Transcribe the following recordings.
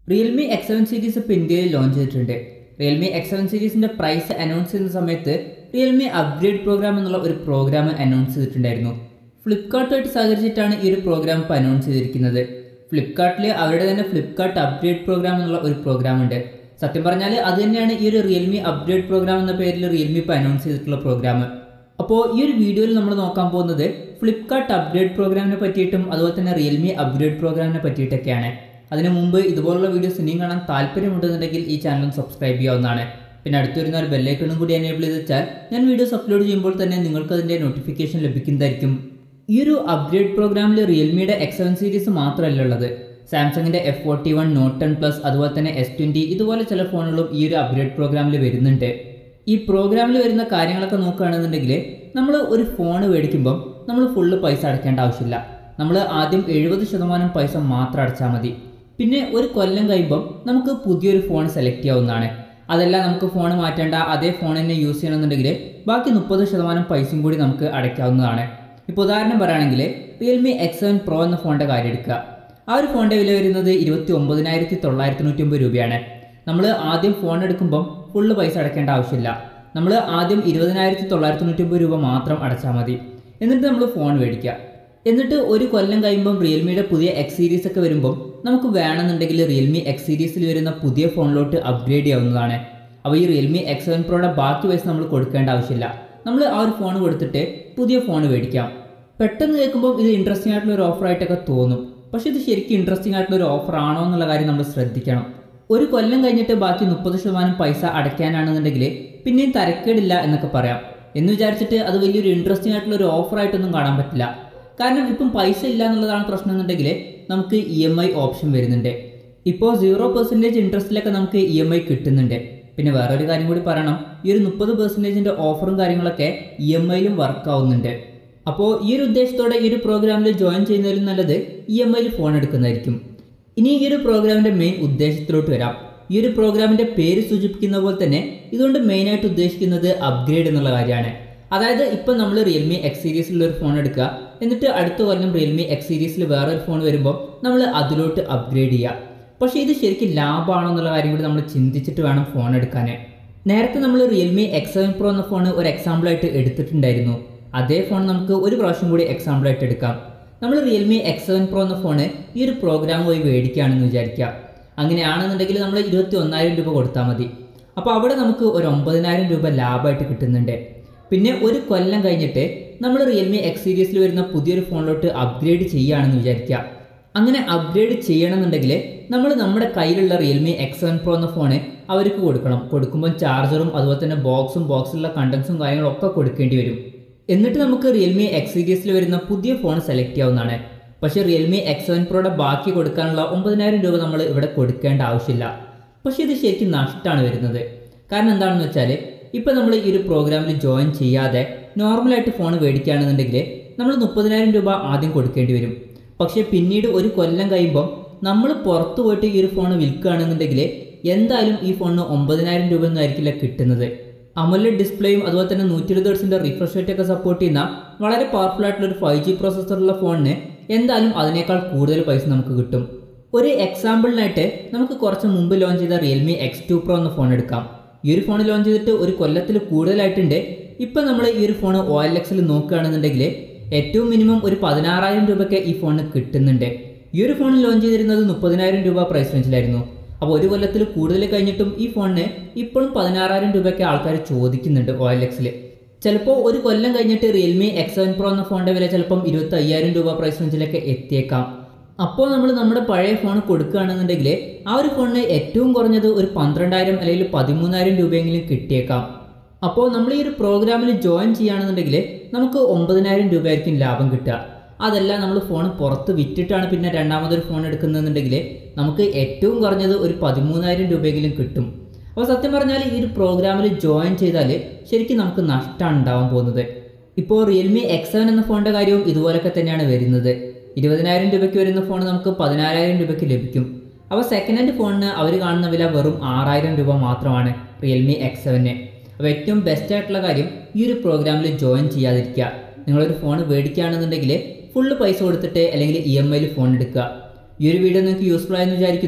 Realme X seven series ഇപ്പോൾ ഇന്ത്യയിൽ launch ചെയ്തിട്ടുണ്ട് റിയൽമി എക്സ് സെവൻ സീരീസിൻ്റെ പ്രൈസ് അനൗൺസ് ചെയ്യുന്ന സമയത്ത് റിയൽമി അപ്ഗ്രേഡ് പ്രോഗ്രാം എന്നുള്ള ഒരു പ്രോഗ്രാം അനൗൺസ് ചെയ്തിട്ടുണ്ടായിരുന്നു ഫ്ലിപ്കാർട്ടുമായിട്ട് സഹകരിച്ചിട്ടാണ് ഈ ഒരു പ്രോഗ്രാം ഇപ്പോൾ അനൗൺസ് ചെയ്തിരിക്കുന്നത് ഫ്ലിപ്കാർട്ടിൽ അവരുടെ തന്നെ ഫ്ലിപ്കാർട്ട് അപ്ഗ്രേഡ് പ്രോഗ്രാം എന്നുള്ള ഒരു പ്രോഗ്രാം ഉണ്ട് സത്യം പറഞ്ഞാൽ അത് തന്നെയാണ് ഈ ഒരു റിയൽമി അപ്ഗ്രേഡ് പ്രോഗ്രാം എന്ന പേരിൽ റിയൽമി ഇപ്പോൾ അനൗൺസ് ചെയ്തിട്ടുള്ള പ്രോഗ്രാം അപ്പോൾ ഈ ഒരു വീഡിയോയിൽ നമ്മൾ നോക്കാൻ പോകുന്നത് ഫ്ലിപ്കാർട്ട് അപ്ഗ്രേഡ് പ്രോഗ്രാമിനെ പറ്റിയിട്ടും അതുപോലെ തന്നെ റിയൽമി അപ്ഗ്രേഡ് പ്രോഗ്രാമിനെ പറ്റിയിട്ടൊക്കെയാണ് അതിനു മുമ്പ് ഇതുപോലുള്ള വീഡിയോസ് ഇനിയും കാണാൻ താല്പര്യമുണ്ടെന്നുണ്ടെങ്കിൽ ഈ ചാനൽ സബ്സ്ക്രൈബ് ചെയ്യാവുന്നതാണ് പിന്നെ അടുത്ത് വരുന്ന ഒരു ബെല്ലൈക്കണും കൂടി എനേബിൾ ചെയ്ത് വെച്ചാൽ ഞാൻ വീഡിയോസ് അപ്ലോഡ് ചെയ്യുമ്പോൾ തന്നെ നിങ്ങൾക്ക് അതിൻ്റെ നോട്ടിഫിക്കേഷൻ ലഭിക്കുന്നതായിരിക്കും ഈ ഒരു അപ്ഗ്രേഡ് പ്രോഗ്രാമിൽ റിയൽമിയുടെ എക്സ് സെവൻ സീരീസ് മാത്രമല്ല ഉള്ളത് സാംസങ്ങിൻ്റെ F forty one Note ten plus അതുപോലെ തന്നെ എസ് ട്വൻറ്റി ഇതുപോലെ ചില ഫോണുകളും ഈ ഒരു അപ്ഗ്രേഡ് പ്രോഗ്രാമിൽ വരുന്നുണ്ട് ഈ പ്രോഗ്രാമിൽ വരുന്ന കാര്യങ്ങളൊക്കെ നോക്കുകയാണെന്നുണ്ടെങ്കിൽ നമ്മൾ ഒരു ഫോൺ മേടിക്കുമ്പം നമ്മൾ ഫുള്ള് പൈസ അടയ്ക്കേണ്ട ആവശ്യമില്ല നമ്മൾ ആദ്യം എഴുപത് ശതമാനം പൈസ മാത്രം അടച്ചാൽ മതി പിന്നെ ഒരു കൊല്ലം കഴിയുമ്പം നമുക്ക് പുതിയൊരു ഫോൺ സെലക്ട് ചെയ്യാവുന്നതാണ് അതല്ല നമുക്ക് ഫോൺ മാറ്റേണ്ട അതേ ഫോൺ തന്നെ യൂസ് ചെയ്യണമെന്നുണ്ടെങ്കിൽ ബാക്കി മുപ്പത് ശതമാനം പൈസയും കൂടി നമുക്ക് അടയ്ക്കാവുന്നതാണ് ഇപ്പോൾ ഉദാഹരണം പറയുകയാണെങ്കിൽ റിയൽമി എക്സ് സെവൻ പ്രോ എന്ന ഫോണിൻ്റെ കാര്യം എടുക്കുക ആ ഒരു ഫോണിൻ്റെ വില വരുന്നത് ഇരുപത്തി ഒമ്പതിനായിരത്തി തൊള്ളായിരത്തി തൊണ്ണൂറ്റി രൂപയാണ് നമ്മൾ ആദ്യം ഫോൺ എടുക്കുമ്പം ഫുള്ള് പൈസ അടയ്ക്കേണ്ട ആവശ്യമില്ല നമ്മൾ ആദ്യം ഇരുപതിനായിരത്തി തൊള്ളായിരത്തി തൊണ്ണൂറ്റി രൂപ മാത്രം അടച്ചാൽ മതി എന്നിട്ട് നമ്മൾ ഫോൺ മേടിക്കുക എന്നിട്ട് ഒരു കൊല്ലം കഴിയുമ്പം റിയൽമിയുടെ പുതിയ എക്സ് സീരീസ് ഒക്കെ വരുമ്പം നമുക്ക് വേണമെന്നുണ്ടെങ്കിൽ റിയൽമി എക്സ് സീരീസിൽ വരുന്ന പുതിയ ഫോണിലോട്ട് അപ്ഗ്രേഡ് ചെയ്യാവുന്നതാണ് അപ്പോൾ ഈ റിയൽമി എക്സ് സെവൻ പ്രോയുടെ ബാക്കി പൈസ നമ്മൾ കൊടുക്കേണ്ട ആവശ്യമില്ല നമ്മൾ ആ ഒരു ഫോൺ കൊടുത്തിട്ട് പുതിയ ഫോൺ മേടിക്കാം പെട്ടെന്ന് കേൾക്കുമ്പോൾ ഇത് ഇൻട്രസ്റ്റിംഗ് ആയിട്ടുള്ള ഒരു ഓഫർ ആയിട്ടൊക്കെ തോന്നും പക്ഷേ ഇത് ശരിക്കും ഇൻട്രസ്റ്റിംഗ് ആയിട്ടുള്ള ഒരു ഓഫർ ആണോ എന്നുള്ള കാര്യം നമ്മൾ ശ്രദ്ധിക്കണം ഒരു കൊല്ലം കഴിഞ്ഞിട്ട് ബാക്കി മുപ്പത് ശതമാനം പൈസ അടയ്ക്കാനാണെന്നുണ്ടെങ്കിൽ പിന്നെയും തരക്കേടില്ല എന്നൊക്കെ പറയാം എന്ന് വിചാരിച്ചിട്ട് അത് വലിയൊരു ഇൻട്രസ്റ്റിംഗ് ആയിട്ടുള്ള ഒരു ഓഫർ ആയിട്ടൊന്നും കാണാൻ പറ്റില്ല കാരണം ഇപ്പം പൈസ ഇല്ല എന്നുള്ളതാണ് പ്രശ്നം എന്നുണ്ടെങ്കിൽ നമുക്ക് ഇ എം ഐ ഓപ്ഷൻ വരുന്നുണ്ട് ഇപ്പോൾ സീറോ പെർസെൻറ്റേജ് ഇൻട്രസ്റ്റിലൊക്കെ നമുക്ക് ഇ എം ഐ കിട്ടുന്നുണ്ട് പിന്നെ വേറൊരു കാര്യം കൂടി പറയണം ഈ ഒരു മുപ്പത് പെർസെൻറ്റേജിൻ്റെ ഓഫറും കാര്യങ്ങളൊക്കെ ഇ എം ഐയിലും വർക്ക് ആവുന്നുണ്ട് അപ്പോൾ ഈ ഒരു ഉദ്ദേശത്തോടെ ഈ ഒരു പ്രോഗ്രാമിൽ ജോയിൻ ചെയ്യുന്നതിലും നല്ലത് ഇ എം ഐയിൽ ഫോൺ എടുക്കുന്നതായിരിക്കും ഇനി ഈ ഒരു പ്രോഗ്രാമിൻ്റെ മെയിൻ ഉദ്ദേശത്തിലോട്ട് വരാം ഈ ഒരു പ്രോഗ്രാമിൻ്റെ പേര് സൂചിപ്പിക്കുന്ന പോലെ തന്നെ ഇതുകൊണ്ട് മെയിനായിട്ട് ഉദ്ദേശിക്കുന്നത് അപ്ഗ്രേഡ് എന്നുള്ള കാര്യമാണ് അതായത് ഇപ്പം നമ്മൾ റിയൽമി എക്സ് സീരീസിലുള്ള ഒരു ഫോൺ എടുക്കുക എന്നിട്ട് അടുത്ത കൊല്ലം റിയൽമി എക്സ് സീരീസിൽ വേറൊരു ഫോൺ വരുമ്പോൾ നമ്മൾ അതിലോട്ട് അപ്ഗ്രേഡ് ചെയ്യുക പക്ഷേ ഇത് ശരിക്കും ലാഭമാണോ എന്നുള്ള കാര്യം കൂടി നമ്മൾ ചിന്തിച്ചിട്ട് വേണം ഫോൺ എടുക്കാൻ നേരത്തെ നമ്മൾ റിയൽമി എക്സ് സെവൻ പ്രോ എന്ന ഫോൺ ഒരു എക്സാമ്പിളായിട്ട് എടുത്തിട്ടുണ്ടായിരുന്നു അതേ ഫോൺ നമുക്ക് ഒരു പ്രാവശ്യം കൂടി എക്സാമ്പിളായിട്ട് എടുക്കാം നമ്മൾ റിയൽമി എക്സ് സെവൻ പ്രോ എന്ന ഫോണ് ഈ ഒരു പ്രോഗ്രാം പോയി മേടിക്കുകയാണെന്ന് വിചാരിക്കുക അങ്ങനെയാണെന്നുണ്ടെങ്കിൽ നമ്മൾ ഇരുപത്തി ഒന്നായിരം രൂപ കൊടുത്താൽ മതി അപ്പോൾ അവിടെ നമുക്ക് ഒരു ഒമ്പതിനായിരം രൂപ ലാഭമായിട്ട് കിട്ടുന്നുണ്ട് പിന്നെ ഒരു കൊല്ലം കഴിഞ്ഞിട്ട് നമ്മൾ റിയൽമി എക്സ് സീരീസിൽ വരുന്ന പുതിയൊരു ഫോണിലോട്ട് അപ്ഗ്രേഡ് ചെയ്യുകയാണെന്ന് വിചാരിക്കുക അങ്ങനെ അപ്ഗ്രേഡ് ചെയ്യണമെന്നുണ്ടെങ്കിൽ നമ്മൾ നമ്മുടെ കയ്യിലുള്ള റിയൽമി എക്സ് സെവൻ പ്രോ എന്ന ഫോണ് അവർക്ക് കൊടുക്കണം കൊടുക്കുമ്പോൾ ചാർജറും അതുപോലെ തന്നെ ബോക്സും ബോക്സിലുള്ള കണ്ടൻസും കാര്യങ്ങളും ഒക്കെ കൊടുക്കേണ്ടി വരും എന്നിട്ട് നമുക്ക് റിയൽമി എക്സ് സീരീസിൽ വരുന്ന പുതിയ ഫോൺ സെലക്ട് ചെയ്യാവുന്നതാണ് പക്ഷേ റിയൽമി എക്സ് സെവൻ പ്രോയുടെ ബാക്കി കൊടുക്കാനുള്ള ഒമ്പതിനായിരം രൂപ നമ്മൾ ഇവിടെ കൊടുക്കേണ്ട ആവശ്യമില്ല പക്ഷേ ഇത് ശരിക്കും നഷ്ടമാണ് വരുന്നത് കാരണം എന്താണെന്ന് വെച്ചാൽ ഇപ്പോൾ നമ്മൾ ഈ ഒരു പ്രോഗ്രാമിൽ ജോയിൻ ചെയ്യാതെ നോർമലായിട്ട് ഫോൺ മേടിക്കുകയാണെന്നുണ്ടെങ്കിൽ നമ്മൾ മുപ്പതിനായിരം രൂപ ആദ്യം കൊടുക്കേണ്ടി വരും പക്ഷേ പിന്നീട് ഒരു കൊല്ലം കഴിയുമ്പോൾ നമ്മൾ പുറത്ത് പോയിട്ട് ഈ ഒരു ഫോൺ വിൽക്കുകയാണെന്നുണ്ടെങ്കിൽ എന്തായാലും ഈ ഫോണിന് ഒമ്പതിനായിരം രൂപ ഒന്നും ആയിരിക്കില്ല കിട്ടുന്നത് അമല ഡിസ്പ്ലേയും അതുപോലെ തന്നെ നൂറ്റി ഇരുപത് ഹെർട്സിൻ്റെ റിഫ്രഷ് റേറ്റ് ഒക്കെ സപ്പോർട്ട് ചെയ്യുന്ന വളരെ പവർഫുൾ ആയിട്ടുള്ള ഒരു ഫൈവ് ജി പ്രോസസ്സറുള്ള ഫോണിന് എന്തായാലും അതിനേക്കാൾ കൂടുതൽ പൈസ നമുക്ക് കിട്ടും ഒരു എക്സാമ്പിളിനായിട്ട് നമുക്ക് കുറച്ച് മുമ്പ് ലോഞ്ച് ചെയ്ത റിയൽമി എക്സ് ടു പ്രോ എന്ന ഫോൺ എടുക്കാം ഈ ഒരു ഫോൺ ലോഞ്ച് ചെയ്തിട്ട് ഒരു കൊല്ലത്തിൽ കൂടുതലായിട്ടുണ്ട് ഇപ്പം നമ്മൾ ഈ ഒരു ഫോൺ ഒ എൽ എക്സിൽ നോക്കുകയാണെന്നുണ്ടെങ്കിൽ ഏറ്റവും മിനിമം ഒരു പതിനാറായിരം രൂപയ്ക്ക് ഈ ഫോണിന് കിട്ടുന്നുണ്ട് ഈ ഒരു ഫോൺ ലോഞ്ച് ചെയ്തിരുന്നത് മുപ്പതിനായിരം രൂപ പ്രൈസ് റേഞ്ചിലായിരുന്നു അപ്പോൾ ഒരു കൊല്ലത്തിൽ കൂടുതൽ കഴിഞ്ഞിട്ടും ഈ ഫോണിന് ഇപ്പോഴും പതിനാറായിരം രൂപയ്ക്ക് ആൾക്കാർ ചോദിക്കുന്നുണ്ട് ഒ എൽ എക്സിൽ ചിലപ്പോൾ ഒരു കൊല്ലം കഴിഞ്ഞിട്ട് റിയൽമി എക്സ് സെവൻ പ്രോ എന്ന ഫോണിൻ്റെ വില ചിലപ്പം ഇരുപത്തി അയ്യായിരം രൂപ പ്രൈസ് റേഞ്ചിലൊക്കെ എത്തിയേക്കാം അപ്പോൾ നമ്മൾ നമ്മുടെ പഴയ ഫോൺ കൊടുക്കുകയാണെന്നുണ്ടെങ്കിൽ ആ ഒരു ഫോണിന് ഏറ്റവും കുറഞ്ഞത് ഒരു പന്ത്രണ്ടായിരം അല്ലെങ്കിൽ പതിമൂന്നായിരം രൂപയെങ്കിലും കിട്ടിയേക്കാം അപ്പോൾ നമ്മൾ ഈ ഒരു പ്രോഗ്രാമിൽ ജോയിൻ ചെയ്യുകയാണെന്നുണ്ടെങ്കിൽ നമുക്ക് ഒമ്പതിനായിരം രൂപയായിരിക്കും ലാഭം കിട്ടുക അതല്ല നമ്മൾ ഫോൺ പുറത്ത് വിറ്റിട്ടാണ് പിന്നെ രണ്ടാമതൊരു ഫോൺ എടുക്കുന്നതെന്നുണ്ടെങ്കിൽ നമുക്ക് ഏറ്റവും കുറഞ്ഞത് ഒരു പതിമൂന്നായിരം രൂപയെങ്കിലും കിട്ടും അപ്പോൾ സത്യം പറഞ്ഞാൽ ഈ ഒരു പ്രോഗ്രാമിൽ ജോയിൻ ചെയ്താൽ ശരിക്കും നമുക്ക് നഷ്ടമാണ് ഉണ്ടാവാൻ പോകുന്നത് ഇപ്പോൾ റിയൽമി എക്സ് സെവൻ എന്ന ഫോണിൻ്റെ കാര്യവും ഇതുപോലൊക്കെ തന്നെയാണ് വരുന്നത് ഇരുപതിനായിരം രൂപയ്ക്ക് വരുന്ന ഫോൺ നമുക്ക് പതിനാലായിരം രൂപയ്ക്ക് ലഭിക്കും അപ്പോൾ സെക്കൻഡ് ഹാൻഡ് ഫോണിന് അവർ കാണുന്ന വില വെറും ആറായിരം രൂപ മാത്രമാണ് റിയൽമി എക്സ് സെവന് അപ്പോൾ ഏറ്റവും ബെസ്റ്റ് ആയിട്ടുള്ള കാര്യം ഈ ഒരു പ്രോഗ്രാമിൽ ജോയിൻ ചെയ്യാതിരിക്കുക നിങ്ങളൊരു ഫോൺ മേടിക്കുകയാണെന്നുണ്ടെങ്കിൽ ഫുള്ള് പൈസ കൊടുത്തിട്ട് അല്ലെങ്കിൽ ഇ എം ഐയിൽ ഫോൺ എടുക്കുക ഈ ഒരു വീഡിയോ നിങ്ങൾക്ക് യൂസ്ഫുൾ ആയെന്ന് വിചാരിക്കുന്നു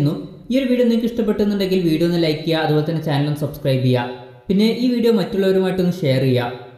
ഈ ഒരു വീഡിയോ നിങ്ങൾക്ക് ഇഷ്ടപ്പെട്ടെന്നുണ്ടെങ്കിൽ വീഡിയോ ഒന്ന് ലൈക്ക് ചെയ്യുക അതുപോലെ തന്നെ ചാനൽ ഒന്ന് സബ്സ്ക്രൈബ് ചെയ്യുക പിന്നെ ഈ വീഡിയോ മറ്റുള്ളവരുമായിട്ടൊന്ന് ഷെയർ ചെയ്യുക